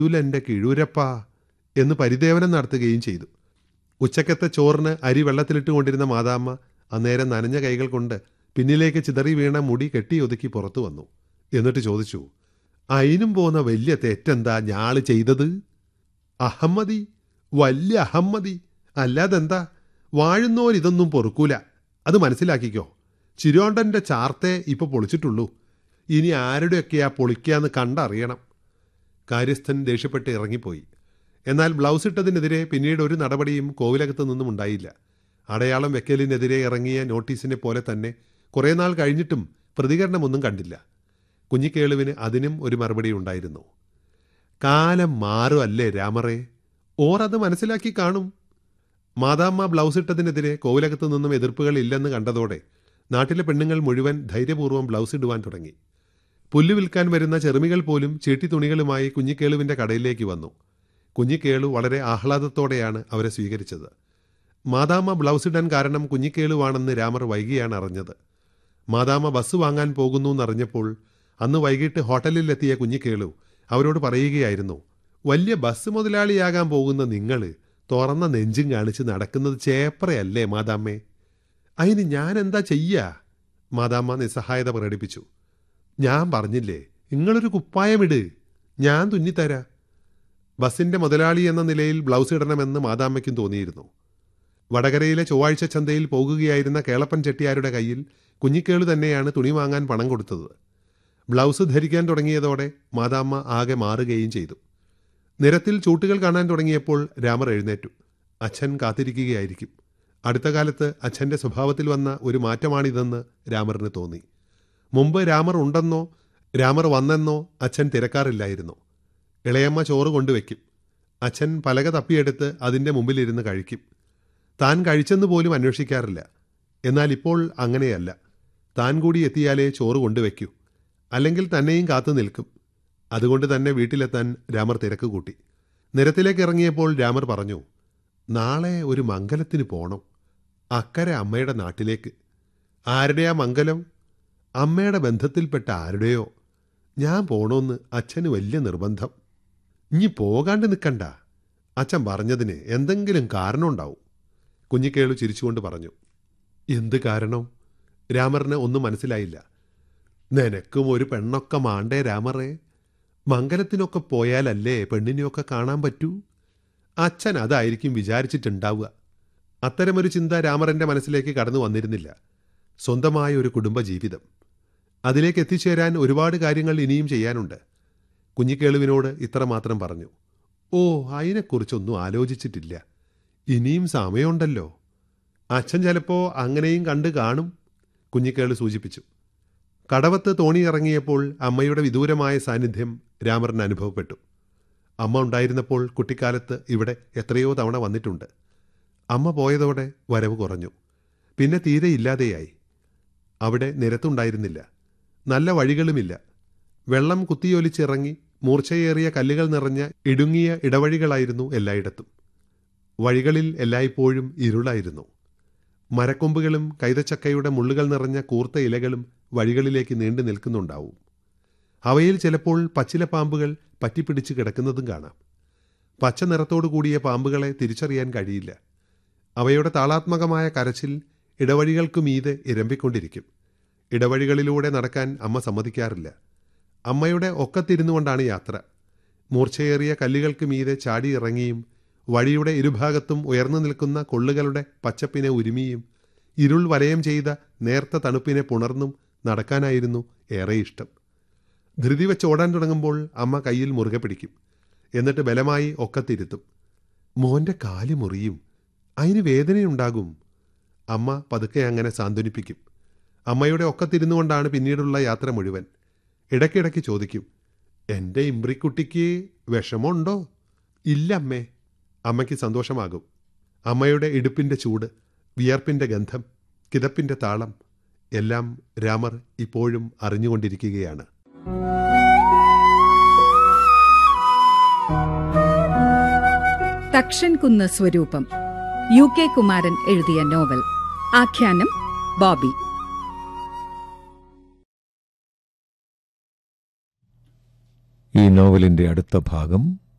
എൻ്റെ കിഴൂരപ്പ എന്ന് പരിദേവനം നടത്തുകയും ചെയ്തു ഉച്ചക്കത്തെ ചോറിന് അരി വെള്ളത്തിലിട്ട് കൊണ്ടിരുന്ന മാതാമ്മ അന്നേരം നനഞ്ഞ കൈകൾ കൊണ്ട് പിന്നിലേക്ക് ചിതറി വീണ മുടി കെട്ടിയൊതുക്കി പുറത്തു വന്നു എന്നിട്ട് ചോദിച്ചു അയിനും പോന്ന വലിയ തെറ്റെന്താ ഞാള് ചെയ്തത് അഹമ്മതി വലിയ അഹമ്മതി അല്ലാതെന്താ വാഴുന്നോരിതൊന്നും പൊറുക്കൂല അത് മനസ്സിലാക്കിക്കോ ചിരോണ്ടൻ്റെ ചാർത്തേ ഇപ്പൊ പൊളിച്ചിട്ടുള്ളൂ ഇനി ആരുടെയൊക്കെയാ പൊളിക്കാന്ന് കണ്ടറിയണം കാര്യസ്ഥൻ ദേഷ്യപ്പെട്ട് ഇറങ്ങിപ്പോയി എന്നാൽ ബ്ലൗസ് ഇട്ടതിനെതിരെ പിന്നീട് ഒരു നടപടിയും കോവിലകത്ത് നിന്നും ഉണ്ടായില്ല അടയാളം വെക്കലിനെതിരെ ഇറങ്ങിയ നോട്ടീസിനെ പോലെ തന്നെ കുറേ നാൾ കഴിഞ്ഞിട്ടും പ്രതികരണമൊന്നും കണ്ടില്ല കുഞ്ഞിക്കേളുവിന് അതിനും ഒരു മറുപടി ഉണ്ടായിരുന്നു കാലം മാറുമല്ലേ രാമറേ ഓർ അത് മനസ്സിലാക്കി കാണും മാതാമ്മ ബ്ലൗസ് ഇട്ടതിനെതിരെ കോവിലകത്തു നിന്നും എതിർപ്പുകൾ ഇല്ലെന്ന് കണ്ടതോടെ നാട്ടിലെ പെണ്ണുങ്ങൾ മുഴുവൻ ധൈര്യപൂർവ്വം ബ്ലൗസ് ഇടുവാൻ തുടങ്ങി പുല്ല് വിൽക്കാൻ വരുന്ന ചെറുമികൾ പോലും ചീട്ടി തുണികളുമായി കുഞ്ഞിക്കേളുവിൻ്റെ കടയിലേക്ക് വന്നു കുഞ്ഞിക്കേളു വളരെ ആഹ്ലാദത്തോടെയാണ് അവരെ സ്വീകരിച്ചത് മാതാമ്മ ബ്ലൗസ് ഇടാൻ കാരണം കുഞ്ഞിക്കേളുവാണെന്ന് രാമർ വൈകിയാണ് അറിഞ്ഞത് മാതാമ്മ ബസ് വാങ്ങാൻ പോകുന്നു എന്നറിഞ്ഞപ്പോൾ അന്ന് വൈകിട്ട് ഹോട്ടലിലെത്തിയ കുഞ്ഞിക്കേളു അവരോട് പറയുകയായിരുന്നു വലിയ ബസ് മുതലാളിയാകാൻ പോകുന്ന നിങ്ങൾ തുറന്ന നെഞ്ചും കാണിച്ച് നടക്കുന്നത് ചേപ്രയല്ലേ മാതാമ്മേ അതിന് ഞാൻ എന്താ ചെയ്യാ മാതാമ്മ നിസ്സഹായത പ്രകടിപ്പിച്ചു ഞാൻ പറഞ്ഞില്ലേ നിങ്ങളൊരു കുപ്പായമിട് ഞാൻ തുന്നിത്തരാ ബസിന്റെ മുതലാളി എന്ന നിലയിൽ ബ്ലൗസ് ഇടണമെന്ന് മാതാമ്മയ്ക്കും തോന്നിയിരുന്നു വടകരയിലെ ചൊവ്വാഴ്ച ചന്തയിൽ പോകുകയായിരുന്ന കേളപ്പൻ ചെട്ടിയാരുടെ കയ്യിൽ കുഞ്ഞിക്കേളു തന്നെയാണ് തുണി വാങ്ങാൻ പണം കൊടുത്തത് ബ്ലൗസ് ധരിക്കാൻ തുടങ്ങിയതോടെ മാതാമ്മ ആകെ മാറുകയും ചെയ്തു നിരത്തിൽ ചൂട്ടുകൾ കാണാൻ തുടങ്ങിയപ്പോൾ രാമർ എഴുന്നേറ്റു അച്ഛൻ കാത്തിരിക്കുകയായിരിക്കും അടുത്ത കാലത്ത് അച്ഛൻ്റെ സ്വഭാവത്തിൽ വന്ന ഒരു മാറ്റമാണിതെന്ന് രാമറിന് തോന്നി മുമ്പ് രാമർ ഉണ്ടെന്നോ രാമർ വന്നെന്നോ അച്ഛൻ തിരക്കാറില്ലായിരുന്നു ഇളയമ്മ ചോറ് കൊണ്ടുവയ്ക്കും അച്ഛൻ പലക തപ്പിയെടുത്ത് അതിൻ്റെ മുമ്പിലിരുന്ന് കഴിക്കും താൻ കഴിച്ചെന്ന് പോലും അന്വേഷിക്കാറില്ല എന്നാൽ ഇപ്പോൾ അങ്ങനെയല്ല താൻ കൂടി എത്തിയാലേ ചോറ് കൊണ്ടുവയ്ക്കൂ അല്ലെങ്കിൽ തന്നെയും കാത്തു നിൽക്കും അതുകൊണ്ട് തന്നെ വീട്ടിലെത്താൻ രാമർ തിരക്ക് കൂട്ടി നിരത്തിലേക്ക് ഇറങ്ങിയപ്പോൾ രാമർ പറഞ്ഞു നാളെ ഒരു മംഗലത്തിന് പോണം അക്കരെ അമ്മയുടെ നാട്ടിലേക്ക് ആരുടെയാ മംഗലം അമ്മയുടെ ബന്ധത്തിൽപ്പെട്ട ആരുടെയോ ഞാൻ പോണോന്ന് അച്ഛന് വലിയ നിർബന്ധം ഇനി പോകാണ്ട് നിൽക്കണ്ട അച്ഛൻ പറഞ്ഞതിന് എന്തെങ്കിലും കാരണമുണ്ടാവും കുഞ്ഞിക്കേളു ചിരിച്ചുകൊണ്ട് പറഞ്ഞു എന്ത് കാരണം രാമറിന് ഒന്നും മനസ്സിലായില്ല നിനക്കും ഒരു പെണ്ണൊക്കെ മാണ്ടേ രാമറേ മംഗലത്തിനൊക്കെ പോയാലല്ലേ പെണ്ണിനെയൊക്കെ കാണാൻ പറ്റൂ അച്ഛൻ അതായിരിക്കും വിചാരിച്ചിട്ടുണ്ടാവുക അത്തരമൊരു ചിന്ത രാമറിൻ്റെ മനസ്സിലേക്ക് കടന്നു വന്നിരുന്നില്ല സ്വന്തമായ ഒരു കുടുംബജീവിതം അതിലേക്ക് എത്തിച്ചേരാൻ ഒരുപാട് കാര്യങ്ങൾ ഇനിയും ചെയ്യാനുണ്ട് കുഞ്ഞിക്കേളുവിനോട് ഇത്രമാത്രം പറഞ്ഞു ഓ അതിനെക്കുറിച്ചൊന്നും ആലോചിച്ചിട്ടില്ല ഇനിയും സമയമുണ്ടല്ലോ അച്ഛൻ ചിലപ്പോൾ അങ്ങനെയും കണ്ട് കാണും കുഞ്ഞിക്കേള് സൂചിപ്പിച്ചു കടവത്ത് തോണി ഇറങ്ങിയപ്പോൾ അമ്മയുടെ വിദൂരമായ സാന്നിധ്യം രാമറിന് അനുഭവപ്പെട്ടു അമ്മ ഉണ്ടായിരുന്നപ്പോൾ കുട്ടിക്കാലത്ത് ഇവിടെ എത്രയോ തവണ വന്നിട്ടുണ്ട് അമ്മ പോയതോടെ വരവ് കുറഞ്ഞു പിന്നെ തീരെ ഇല്ലാതെയായി അവിടെ നിരത്തുണ്ടായിരുന്നില്ല നല്ല വഴികളുമില്ല വെള്ളം കുത്തിയൊലിച്ചിറങ്ങി മൂർച്ചയേറിയ കല്ലുകൾ നിറഞ്ഞ ഇടുങ്ങിയ ഇടവഴികളായിരുന്നു എല്ലായിടത്തും വഴികളിൽ എല്ലായ്പ്പോഴും ഇരുളായിരുന്നു മരക്കൊമ്പുകളും കൈതച്ചക്കയുടെ മുള്ളുകൾ നിറഞ്ഞ കൂർത്ത ഇലകളും വഴികളിലേക്ക് നീണ്ടു നിൽക്കുന്നുണ്ടാവും അവയിൽ ചിലപ്പോൾ പച്ചില പാമ്പുകൾ പറ്റിപ്പിടിച്ച് കിടക്കുന്നതും കാണാം പച്ച നിറത്തോടു കൂടിയ പാമ്പുകളെ തിരിച്ചറിയാൻ കഴിയില്ല അവയുടെ താളാത്മകമായ കരച്ചിൽ ഇടവഴികൾക്കു മീതെ ഇരമ്പിക്കൊണ്ടിരിക്കും ഇടവഴികളിലൂടെ നടക്കാൻ അമ്മ സമ്മതിക്കാറില്ല അമ്മയുടെ ഒക്കത്തിരുന്നുകൊണ്ടാണ് യാത്ര മൂർച്ചയേറിയ കല്ലുകൾക്ക് മീതെ ചാടി ഇറങ്ങിയും വഴിയുടെ ഇരുഭാഗത്തും ഉയർന്നു നിൽക്കുന്ന കൊള്ളുകളുടെ പച്ചപ്പിനെ ഉരുമിയും ഇരുൾ വലയം ചെയ്ത നേർത്ത തണുപ്പിനെ പുണർന്നും നടക്കാനായിരുന്നു ഏറെ ഇഷ്ടം ധൃതി വെച്ച് ഓടാൻ തുടങ്ങുമ്പോൾ അമ്മ കയ്യിൽ മുറുകെ പിടിക്കും എന്നിട്ട് ബലമായി ഒക്കത്തിരുത്തും മോന്റെ കാല് മുറിയും അതിന് വേദനയുണ്ടാകും അമ്മ പതുക്കെ അങ്ങനെ സാന്ത്വനിപ്പിക്കും അമ്മയുടെ ഒക്കത്തിരുന്നുകൊണ്ടാണ് പിന്നീടുള്ള യാത്ര മുഴുവൻ ഇടയ്ക്കിടയ്ക്ക് ചോദിക്കും എൻ്റെ ഇമ്പ്രിക്കുട്ടിക്ക് വിഷമമുണ്ടോ ഇല്ല അമ്മേ അമ്മയ്ക്ക് സന്തോഷമാകും അമ്മയുടെ ഇടുപ്പിൻ്റെ ചൂട് വിയർപ്പിൻ്റെ ഗന്ധം കിതപ്പിൻ്റെ താളം എല്ലാം രാമർ ഇപ്പോഴും അറിഞ്ഞുകൊണ്ടിരിക്കുകയാണ് തക്ഷൻ കുന്ന് സ്വരൂപം യു കെ കുമാരൻ എഴുതിയ നോവൽ ആഖ്യാനം ബോബി ഈ നോവലിന്റെ അടുത്ത ഭാഗം